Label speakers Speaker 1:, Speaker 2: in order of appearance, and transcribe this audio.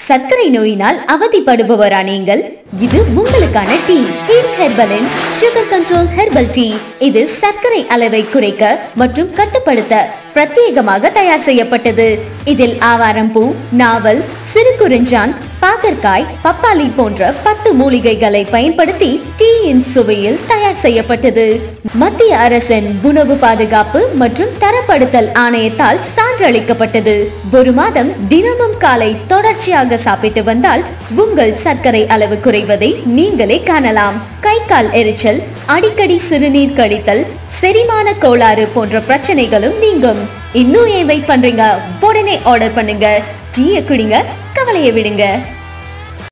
Speaker 1: சர்க்கரை நோயினால் அவதிப்படுபவரா நீங்கள் இது உங்களுக்கான டீ ஹீட் ஹெர்பலின் சுகர் கண்ட்ரோல் ஹெர்பல் டீ இது சர்க்கரை அளவை குறைக்க மற்றும் கட்டுப்படுத்த பிரத்யேகமாக தயார் செய்யப்பட்டது இதில் ஆவாரம் பூ நாவல் சிறுகுறிஞ்சான் பாகற்காய் பப்பாளி போன்ற பத்து மூலிகைகளை பயன்படுத்தி டீயின் சுவையில் தயார் செய்யப்பட்டது மத்திய அரசின் உணவு பாதுகாப்பு மற்றும் தரப்படுத்தல் ஆணையத்தால் சான்றளிக்கப்பட்டது ஒரு மாதம் தினமும் காலை தொடர்ச்சியாக சாப்பிட்டு வந்தால் உங்கள் சர்க்கரை அளவு குறைவதை நீங்களே காணலாம் கை கால் எரிச்சல் அடிக்கடி சிறுநீர் கழித்தல் செரிமான கோளாறு போன்ற பிரச்சனைகளும் நீங்கும் இன்னும் ஏன் வெயிட் பண்றீங்க உடனே ஆர்டர் பண்ணுங்க டீயை குடிங்க கவலையை விடுங்க